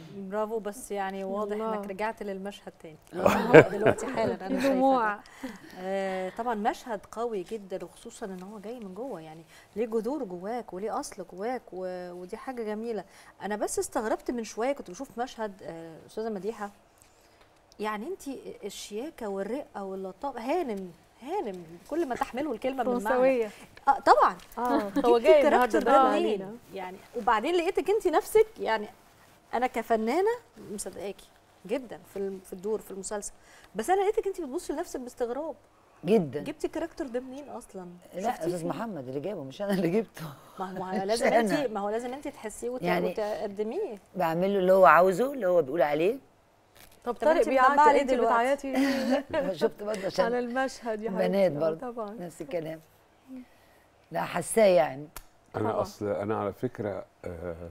برافو بس يعني واضح الله. انك رجعت للمشهد تاني دلوقتي حالا انا في شايفه دموع ده. آه طبعا مشهد قوي جدا وخصوصا ان هو جاي من جوه يعني ليه جذور جواك وليه اصل جواك و... ودي حاجه جميله انا بس استغربت من شويه كنت بشوف مشهد آه، استاذه مديحه يعني انت الشياكه والرقه واللطافه هانم هانم كل ما تحمله الكلمه من معنى فرنسويه اه طبعا اه هو جاي النهارده الكاركتر ده ده علينا. منين يعني وبعدين لقيتك انت نفسك يعني انا كفنانه مصدقاكي جدا في الم- في الدور في المسلسل بس انا لقيتك انت بتبصي لنفسك باستغراب جدا جبتي الكاركتر ده منين اصلا لا شفتيه استاذ فين؟ محمد اللي جابه مش انا اللي جبته ما هو مش لازم أنا. انت ما هو لازم انت تحسيه وت- يعني- وتقدميه بعمل له اللي هو عاوزه اللي هو بيقول عليه طب طب انت طارق مجمعة بيعيط ليه انت دلوقتي؟ بتعيطي شفت برضه على عشان المشهد يا بنات حبيبتي. آه، برضه. طبعا نفس الكلام لا حاساه يعني انا طبعا. اصل انا على فكره آه،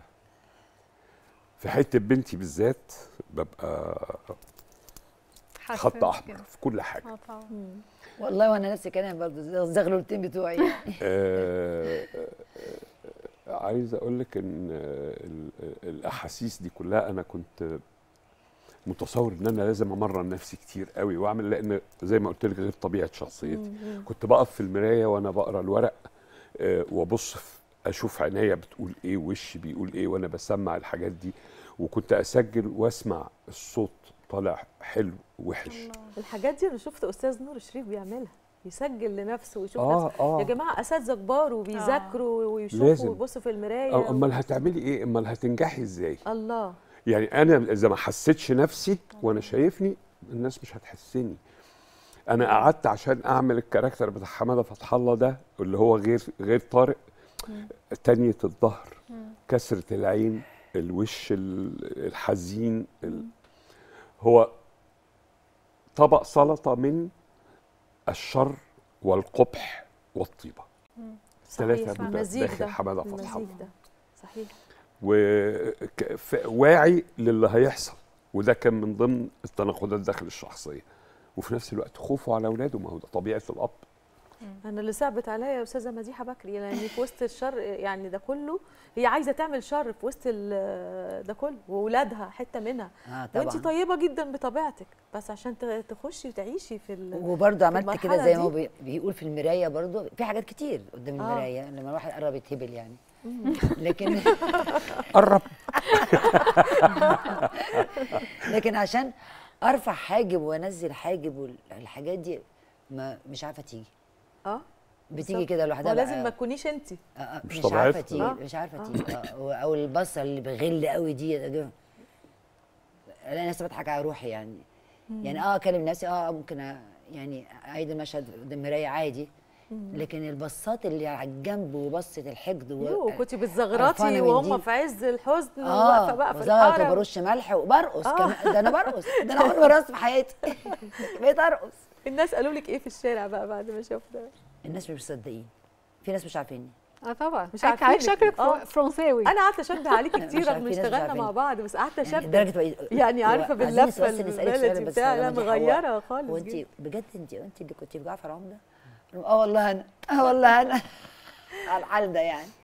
في حته بنتي بالذات ببقى حاسة خط كده. احمر في كل حاجه اه طبعا والله وانا نفس الكلام برضه زي الزغلولتين بتوعي يعني. آه، آه، عايز اقول لك ان آه، ال- آه، الاحاسيس دي كلها انا كنت متصور ان انا لازم امرن نفسي كتير قوي واعمل لان زي ما قلت لك غير طبيعه شخصيتي كنت بقف في المرايه وانا بقرا الورق آه، وابص في- اشوف عينيا بتقول ايه وشي بيقول ايه وانا بسمع الحاجات دي وكنت اسجل واسمع الصوت طالع حلو وحش الحاجات دي انا شفت استاذ نور شريف بيعملها يسجل لنفسه ويشوف اه نفسه يا اه جماعه اساتذه كبار وبيذاكروا ويشوفوا لازم. ويبصوا في المرايه أو- امال هتعملي ايه امال هتنجحي ازاي الله يعني انا اذا ما حسيتش نفسي وانا شايفني الناس مش هتحسني انا قعدت عشان اعمل الكاركتر بتاع حماده فتح الله ده اللي هو غير غير طارق تانية الظهر كسرة العين الوش ال- الحزين ال- هو طبق سلطة من الشر والقبح والطيبة ثلاثة صحيح، بيبقى المزيج داخل ده حمادة فتح المزيج الله ده صحيح وواعي للي هيحصل وده كان من ضمن التناقضات داخل الشخصيه وفي نفس الوقت خوفه على اولاده ما هو ده طبيعه الاب انا اللي صعبت عليا يا استاذه مديحه بكري لان في وسط الشر يعني ده كله هي عايزه تعمل شر في وسط ال- ده كله واولادها حته منها اه طبعا وانت طيبه جدا بطبيعتك بس عشان ت- تخشي وتعيشي في ال... وبرضه عملت كده المرحلة زي ما هو دي؟ بي- بيقول في المرايه برضه في حاجات كتير قدام آه. المرايه لما الواحد قرب يتهبل يعني لكن قرب لكن عشان ارفع حاجب وانزل حاجب والحاجات دي ما مش عارفه تيجي اه بتيجي بالظبط. كده لوحدها ولازم بقى. ما تكونيش انت آه، آه، مش مش, طبيعتها. عارفه تيجي آه. مش عارفه تيجي آه، و- او البصه اللي بغل قوي دي دي- انا لسه بضحك على روحي يعني يعني اه اكلم نفسي اه ممكن أ- يعني اعيد المشهد قدام المرايه عادي لكن البصات اللي على الجنب وبصه الحقد و... يو كنت قرفانة بتزغرطي من وهم دي. في عز الحزن اه واقفه بقى في بزغرط الحاره وبرش ملح وبرقص آه. كمان ده انا برقص ده انا اول مره ارقص في حياتي بقيت ارقص الناس قالوا لك ايه في الشارع بقى بعد ما شافوا ده الناس مش مصدقين في ناس مش عارفيني اه طبعا مش عارفينك. عارفين شكلك اه فرنساوي انا قعدت اشبه عليكي مش كتير رغم عارفين، ناس مش اشتغلنا عارفين. مع بعض بس قعدت يعني اشبه لدرجه بقى يعني عارفه عايزين باللفه بس نسألك سؤال البلدي بس بتاع يا لا مديحة، هو- مغيره خالص هو انت جدا. بجد انت انت اللي كنت في جعفر عمده اه والله انا اه والله انا على الحال ده يعني